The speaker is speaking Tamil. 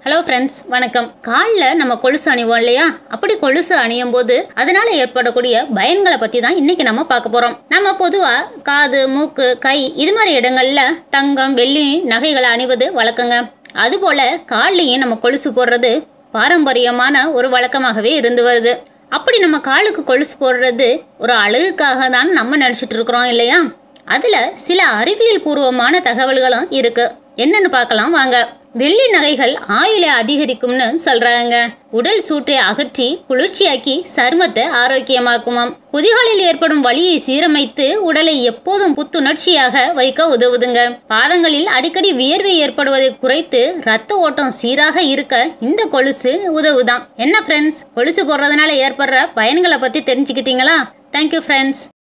ஹலோ ஃப்ரெண்ட்ஸ் வணக்கம் காலில் நம்ம கொலுசு அணிவோம் இல்லையா அப்படி கொலுசு அணியும் போது அதனால ஏற்படக்கூடிய பயன்களை பற்றி தான் இன்னைக்கு நம்ம பார்க்க போகிறோம் நம்ம பொதுவாக காது மூக்கு கை இது மாதிரி இடங்கள்ல தங்கம் வெள்ளி நகைகளை அணிவது வழக்கங்க அதுபோல் கால்லையும் நம்ம கொலுசு போடுறது பாரம்பரியமான ஒரு வழக்கமாகவே இருந்து வருது அப்படி நம்ம காலுக்கு கொலுசு போடுறது ஒரு அழகுக்காக தான் நம்ம நினச்சிட்டு இருக்கிறோம் இல்லையா அதில் சில அறிவியல் பூர்வமான தகவல்களும் இருக்கு என்னன்னு பார்க்கலாம் வாங்க வெள்ளி நகைகள் ஆயுளை அதிகரிக்கும்னு சொல்றாங்க உடல் சூட்டை அகற்றி குளிர்ச்சியாக்கி சருமத்தை ஆரோக்கியமாக்குமாம் குதிகாலில் ஏற்படும் வலியை சீரமைத்து உடலை எப்போதும் புத்துணர்ச்சியாக வைக்க உதவுதுங்க பாதங்களில் அடிக்கடி வியர்வை ஏற்படுவதை குறைத்து ரத்த ஓட்டம் சீராக இருக்க இந்த கொலுசு உதவுதான் என்ன ஃப்ரெண்ட்ஸ் கொலுசு போடுறதுனால ஏற்படுற பயன்களை பத்தி தெரிஞ்சுக்கிட்டீங்களா தேங்க்யூ ஃப்ரெண்ட்ஸ்